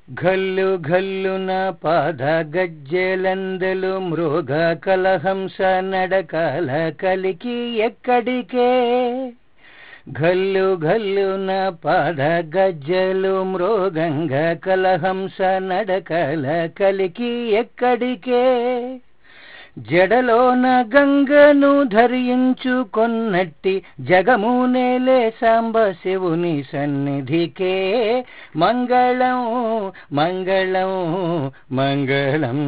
ఘల్లు ఘల్లున పాద గజ్జెలందలు మృగ కలహంస నడకల కలికి ఎక్కడికే ఘల్లు ఘల్లున పాద గజ్జలు మృగంగ కలహంస నడకల కలికి ఎక్కడికే జడలోన గంగను ధరించుకొన్నట్టి జగమునేలే సాంబ శివుని సన్నిధికే మంగళం మంగళం మంగళం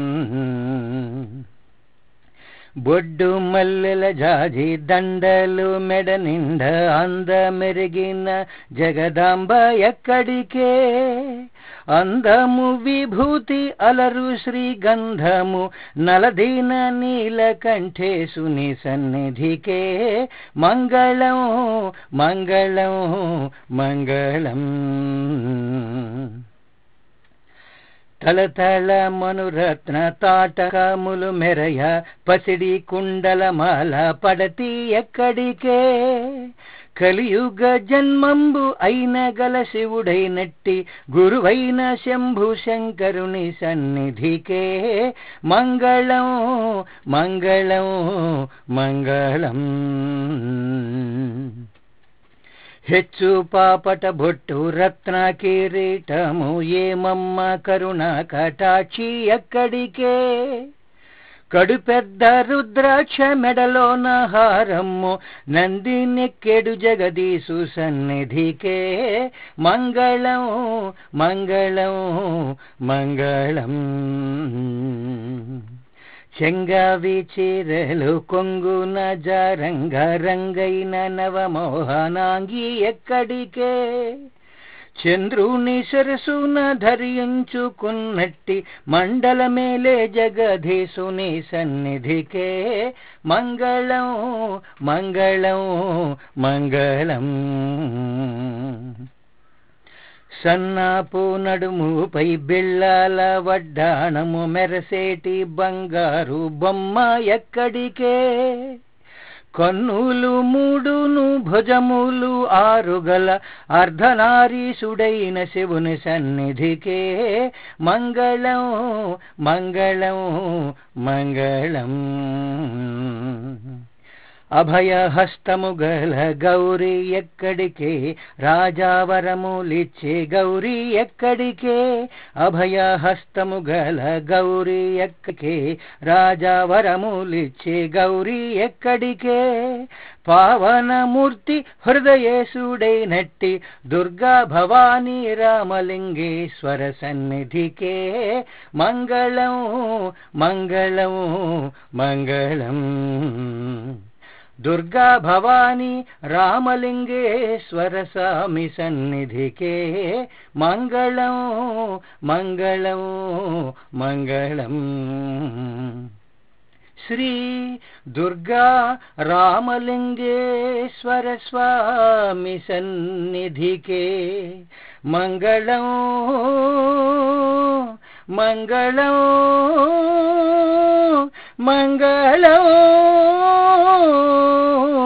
బొడ్డు మల్లెల జాజి దండలు మెడ నిండ అంద మెరిగిన జగదాంబ ఎక్కడికే అందము విభూతి అలరు శ్రీగంధము నలదీన నీలకంఠేశుని సన్నిధికే మంగళం మంగళం మంగళం తలతల మనురత్న తాటకములు మెరయ పసిడి కుండలమాల పడతి ఎక్కడికే కలియుగ జన్మంబు అయిన గల శివుడైనట్టి గురువైన శంభు శంకరుని సన్నిధికే మంగళం మంగళం మంగళం ಹೆಚ್ಚು ಪಾಪಟ ಬೊಟ್ಟು ರತ್ನ ಕಿರೀಟము ఏమమ్మ కరుణ కటాక్షి ఎక్కడికే కడు పెద్ద రుద్రాక్ష మెడలోన హారమ్ము నందినెక్కెడు జగదీసు సన్నిధికే మంగళం మంగళం మంగళం చెంగావి చీరలు కొంగున జారంగ రంగైన నవమోహనాంగి ఎక్కడికే చంద్రుని సరసున ధరించుకున్నట్టి మండల మేలే జగధీసుని సన్నిధికే మంగళం మంగళం మంగళం సన్నాపు నడుముపై బిళ్ళాల వడ్డాణము మెరసేటి బంగారు బొమ్మ ఎక్కడికే కన్నులు మూడును భుజములు ఆరుగల అర్ధనారీసుడైన శివుని సన్నిధికే మంగళం మంగళం మంగళం అభయహస్తము గల గౌరీ ఎక్కడికే రాజావరములిచ్చే గౌరీ ఎక్కడికే అభయహస్తము గల గౌరీ ఎక్కడికే రాజావరములిచ్చే గౌరీ ఎక్కడికే పావనమూర్తి హృదయేశుడైనట్టి దుర్గా భవానీ రామలింగేశ్వర సన్నిధికే మంగళం మంగళం మంగళం దుర్గా భవానీ రామలింగేశ్వర స్వామి సన్నిధికే మంగళం మంగళం మంగళం శ్రీ దుర్గా రామలింగేశ్వర స్వామి సన్నిధికే మంగళం మంగళం మంగళం